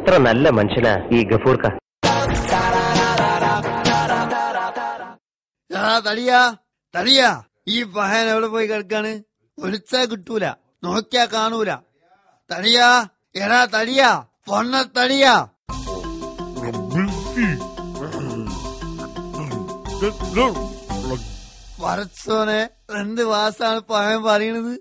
എത്ര നല്ല മനുഷ്യനാ ഈ ഗഫൂർക്ക എടാ തടിയാ തടിയാ ഈ പഹയൻ എവിടെ പോയി കിടക്കാണ് വിളിച്ചാ കിട്ടൂല നോക്കിയാ കാണൂല തടിയാ എടാ തടിയാ പൊണ്ണ തടിയാ വരച്ചോനെ എന്ത് വാസാണ് പഹയൻ പറയണത്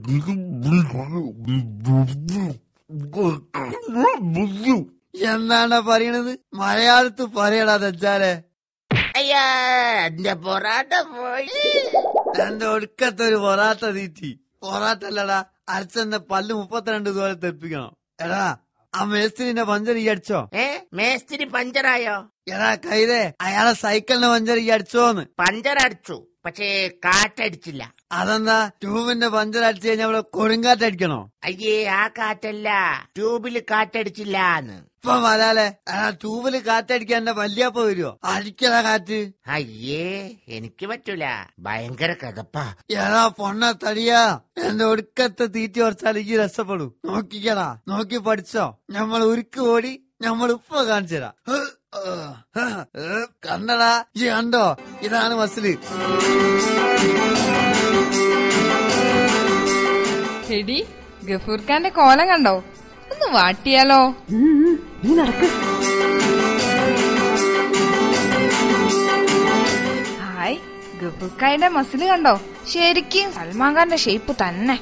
എന്താണ് പറയണത് മലയാളത്ത് പറയടാ തെച്ചാലേ അയ്യാ എന്റെ പൊറാട്ട പോയി എന്റെ ഒടുക്കത്തെ ഒരു പൊറാട്ട തീറ്റി പൊറാട്ട അല്ലടാ അരച്ചെന്റെ പല്ല് മുപ്പത്തിരണ്ട് ദൂരം തെപ്പിക്കണം എടാ ആ മേസ്ത്രിന്റെ പഞ്ചർ ഈ അടിച്ചോ ഏ മേസ്തിരി പഞ്ചറായോ എടാ കൈതേ അയാളെ സൈക്കിളിന്റെ പഞ്ചർ ഈ അടിച്ചോന്ന് പഞ്ചർ അടിച്ചു പക്ഷേ കാറ്റടിച്ചില്ല അതെന്താ ട്യൂബിന്റെ പഞ്ചർ അടിച്ചു കഴിഞ്ഞാൽ ഇവിടെ കൊടുങ്കാറ്റ് അടിക്കണോ അയ്യേ ആ കാറ്റല്ല ട്യൂബില് കാറ്റടിച്ചില്ലാന്ന് ഇപ്പൊ വരാലെ എടാ ട്യൂബില് കാറ്റടിക്കാൻ എന്റെ വല്യപ്പ വരുവോ അടിക്കണ കാറ്റ് അയ്യേ എനിക്ക് പറ്റൂല ഭയങ്കര കഥപ്പാ എടാ പൊണ്ണ തടിയാ എന്റെ ഒടുക്കത്തെ തീറ്റി കുറച്ചാൽ ഈ രസപ്പെടൂ നോക്കിക്കടാ നോക്കി പഠിച്ചോ നമ്മൾ ഉരുക്ക് ഓടി നമ്മൾ ഉപ്പ കാണിച്ചു തരാം കണ്ടടാ ഈ കണ്ടോ ഇതാണ് മസില് എടി ഗഫൂർ ഖാന്റെ കോലം കണ്ടോ ഒന്ന് വാട്ടിയാലോ നീ നടക്ക് ഹായ് ഗഫൂർ ഖാന്റെ മസിൽ കണ്ടോ ശരിക്കും സൽമാൻ ഖാന്റെ ഷേപ്പ് തന്നെ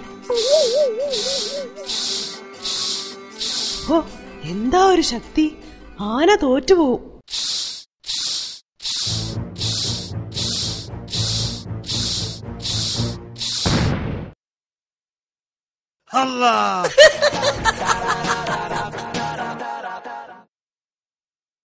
ഓ എന്താ ഒരു ശക്തി ആന തോറ്റുപോവും അല്ലാ